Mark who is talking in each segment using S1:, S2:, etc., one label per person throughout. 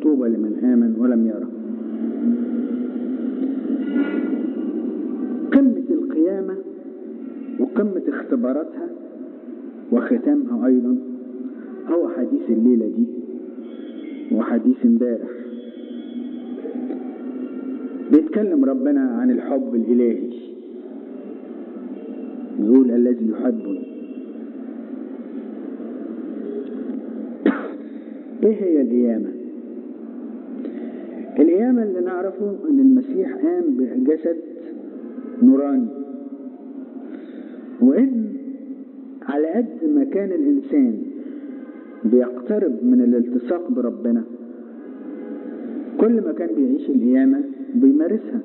S1: طوبى لمن آمن ولم يرى قمة القيامة وقمة اختباراتها وختامها أيضا هو حديث الليلة دي وحديث امبارح بيتكلم ربنا عن الحب الإلهي يقول الذي يحبني ايه هي القيامة القيامة اللي نعرفه ان المسيح قام بجسد نوراني وان على قد ما كان الانسان بيقترب من الالتصاق بربنا كل ما كان بيعيش القيامة بيمارسها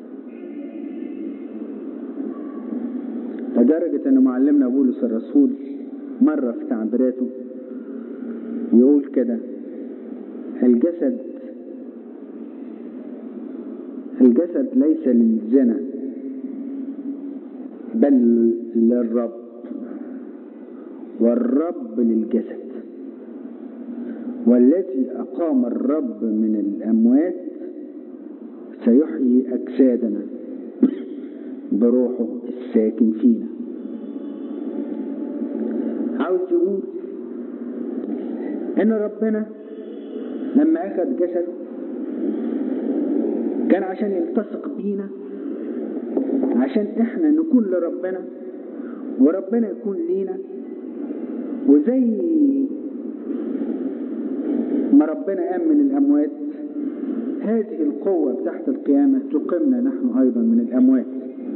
S1: لدرجة ان معلمنا بولس الرسول مرة في تعبيراته يقول كده الجسد الجسد ليس للزنا بل للرب والرب للجسد والذي أقام الرب من الأموات سيحيي أجسادنا بروحه الساكن فينا عاوز يقول ان ربنا لما اخذ جسد كان عشان يلتصق بينا عشان احنا نكون لربنا وربنا يكون لينا وزي ما ربنا قام من الاموات هذه القوة تحت القيامة تقيمنا نحن ايضا من الاموات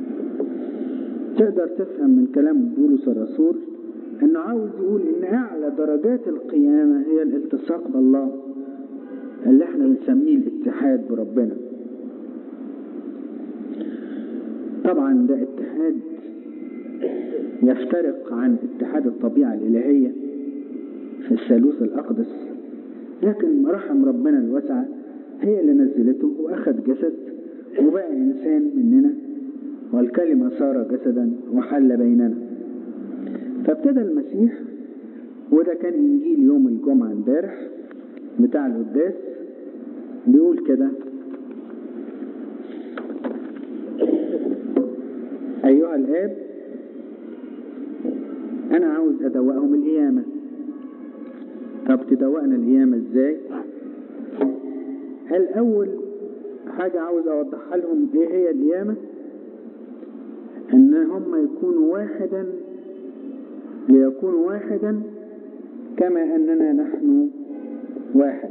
S1: تقدر تفهم من كلام بولس الرسول انه عاوز يقول ان اعلى درجات القيامة هي الالتصاق بالله اللي احنا بنسميه الاتحاد بربنا طبعا ده اتحاد يفترق عن اتحاد الطبيعة الالهية في الثالوث الاقدس لكن رحم ربنا الواسعة هي اللي نزلته واخد جسد وبقى انسان مننا والكلمة صار جسدا وحل بيننا فابتدى المسيح وده كان انجيل يوم الجمعة امبارح بتاع القداس بيقول كده ايها الاب انا عاوز ادوقهم القيامة طب تدوقنا القيامة ازاي الاول حاجة عاوز اوضحها لهم ايه هي القيامة ان هم يكونوا واحدا ليكونوا واحدا كما أننا نحن واحد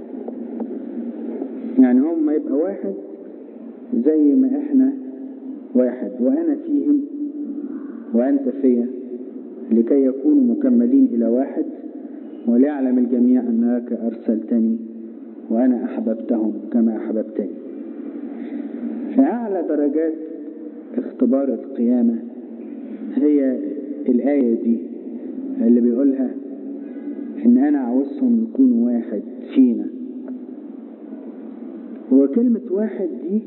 S1: يعني هم يبقى واحد زي ما احنا واحد وأنا فيهم وأنت فيا لكي يكونوا مكملين إلى واحد وليعلم الجميع أنك أرسلتني وأنا أحببتهم كما أحببتني فأعلى درجات اختبار القيامة هي الآية دي اللي بيقولها إن أنا عاوزهم يكونوا واحد فينا وكلمة واحد دي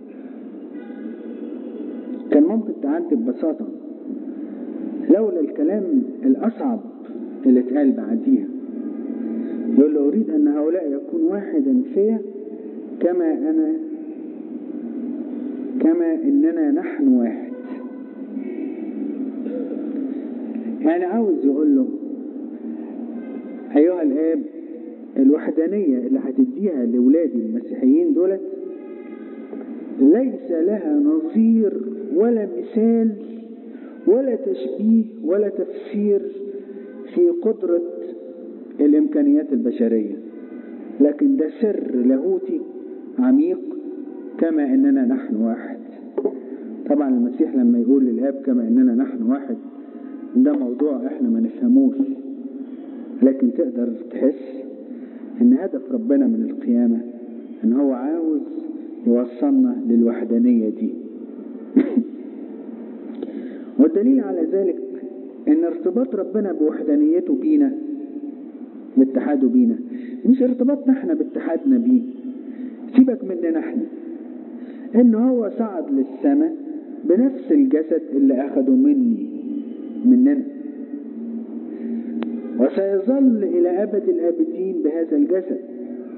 S1: كان ممكن تعدي ببساطة لولا الكلام الأصعب اللي اتقال بعديها يقول له أريد أن هؤلاء يكون واحدا فيا كما أنا كما إننا نحن واحد يعني عاوز يقول له أيها الآب الوحدانية اللي هتديها لولادي المسيحيين دولت ليس لها نظير ولا مثال ولا تشبيه ولا تفسير في قدرة الإمكانيات البشرية لكن ده سر لاهوتي عميق كما أننا نحن واحد طبعا المسيح لما يقول للآب كما أننا نحن واحد ده موضوع احنا ما نفهموش لكن تقدر تحس ان هدف ربنا من القيامة ان هو عاوز يوصلنا للوحدانية دي والدليل على ذلك ان ارتباط ربنا بوحدانيته بينا باتحاده بينا مش ارتباطنا احنا باتحادنا بيه سيبك مننا احنا ان هو صعد للسماء بنفس الجسد اللي اخده مني مننا وسيظل إلى أبد الآبدين بهذا الجسد